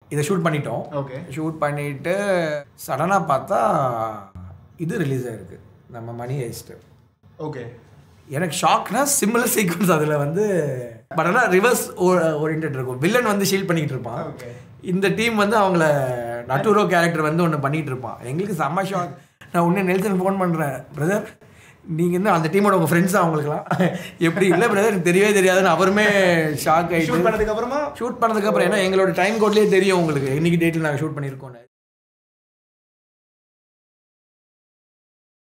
இதை ஷூட் பண்ணிட்டோம் okay shoot பண்ணிட்டு சடனாக பார்த்தா இது ரிலீஸ் ஆயிருக்கு நம்ம மணி ஹைஸ்ட்டு ஓகே எனக்கு ஷாக்னா சிமிலர் சீக்வன்ஸ் அதில் வந்து பட் ஆனால் ரிவர்ஸ் ஓரியன்ட் இருக்கும் வில்லன் வந்து ஷீல் பண்ணிக்கிட்டு இருப்பான் ஓகே இந்த டீம் வந்து அவங்கள நட்டூரோ கேரக்டர் வந்து ஒன்று பண்ணிட்டு இருப்பான் எங்களுக்கு செம்ம ஷாக் நான் உடனே நெல்சன் ஃபோன் பண்ணுறேன் பிரதர் நீங்கள் வந்து அந்த டீமோட உங்கள் ஃப்ரெண்ட்ஸ் அவங்களுக்குலாம் எப்படி இல்லை பிரதர் எனக்கு தெரியவே தெரியாதுன்னு அவருமே ஷாக் ஷூட் ஆகிட்டு பண்ணதுக்கு அப்புறமா ஷூட் பண்ணதுக்கப்புறம் ஏன்னா எங்களோட டைம் கோட்லேயே தெரியும் உங்களுக்கு இன்னைக்கு டேட்டில் நாங்கள் ஷூட் பண்ணியிருக்கோம்